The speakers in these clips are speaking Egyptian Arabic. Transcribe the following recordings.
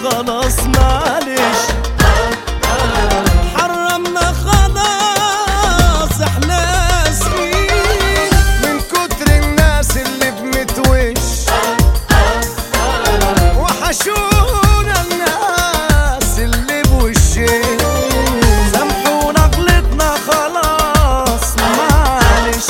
خلاص معلش حرمنا خلاص احنا اسفين من كتر الناس اللي بمتوش وحشونا الناس اللي بوشين سامحونا غلطنا خلاص معلش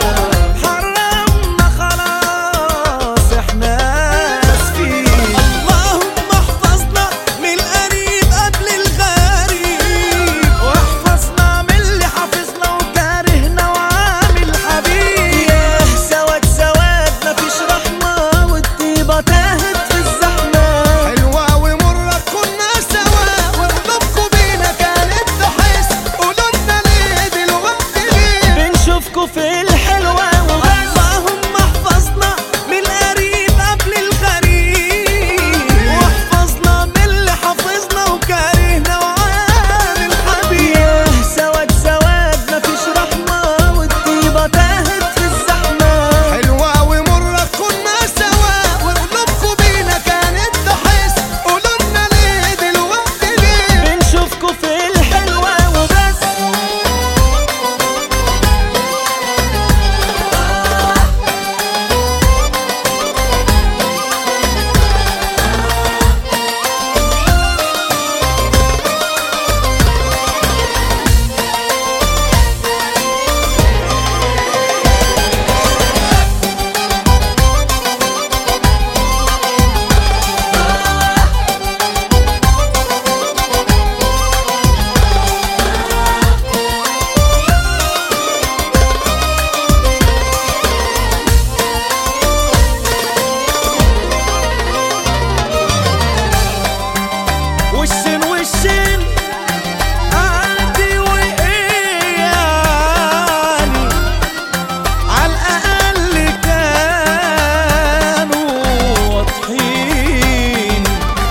حرمنا خلاص احنا اسفين اللهم احفظنا من القريب قبل الغريب واحفظنا من اللي حافظنا وكارهنا وعامل حبيب ياه سواد سواد مفيش رحمة والطيبة تاهت في الزحمة حلوة ومرة كنا سوا وقلوبكوا بينا كانت تحس قلوبنا ليه دلوقتي ليه بنشوفكوا في الحلوة وبس اللهم احفظنا من القريب قبل الغريب واحفظنا من اللي حافظنا وكارهنا وعامل حبيب ياه سواد سواد مفيش رحمة والطيبة تاهت في الزحمة حلوة ومرة كنا سوا وقلوبكوا بينا كانت تحس قلوبنا ليه دلوقتي ليه بنشوفكوا في الحلوة وبس وشين وشين عادي وايه يعني على الاقل كانوا واضحين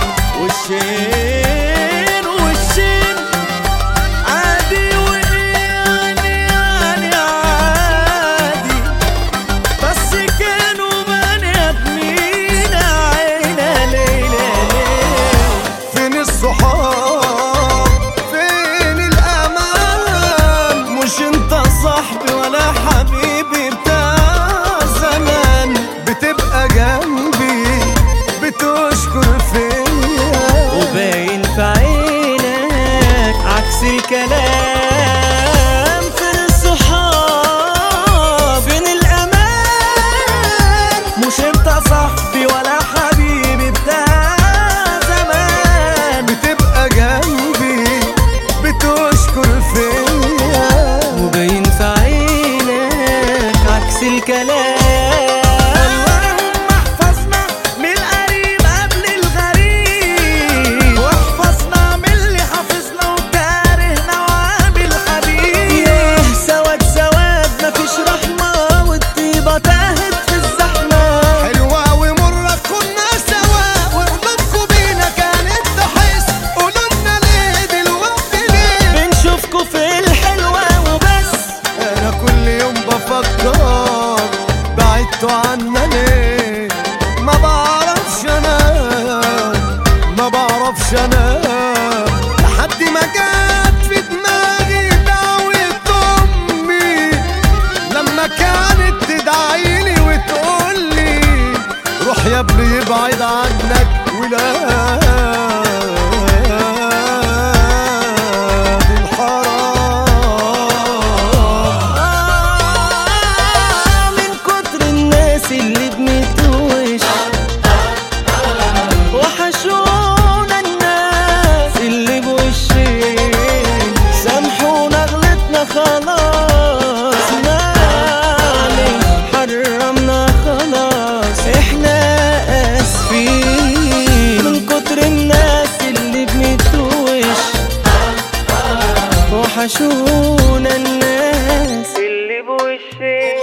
وشين وشين عادي وايه يعني يعني عادي بس كانوا بني ادمين عينا ليلة ليلة فين الصحاب فين الأمان مش انت صاحبي ولا حبيبي بتاع زمان بتبقى جنبي بتشكر فيا وباين في عينك عكس الكلام فين الصحاب فين الامان مش انت صاحبي ولا حبيبي بتاع زمان بتبقى جنبي بتشكر فيا وباين في عينك عكس الكلام اللهم احفظنا من القريب قبل الغريب واحفظنا من اللي حافظنا وكارهنا وعامل حبيب ياه سواد سواد مفيش رحمة والطيبة تاهت في الزحمة حلوة ومرة كنا سوا وقلوبكوا بينا كانت تحس قلوبنا ليه دلوقتي ليه بنشوفكوا في الحلوة وبس انا كل يوم بفكر بعدتوا عنا ليه ما بعرفش انا ما بعرفش انا لحد ما جت في دماغي دعوة امي لما كانت تدعيلي وتقولي روح يا ابني يبعد عنك ولاد الحرام آه من كتر الناس اللي بنتوش وحشونا الناس اللي بوشين سامحونا غلطنا خلاص معلش حرمنا خلاص احنا اسفين من كتر الناس اللي بنتوش وحشونا الناس اللي بوشين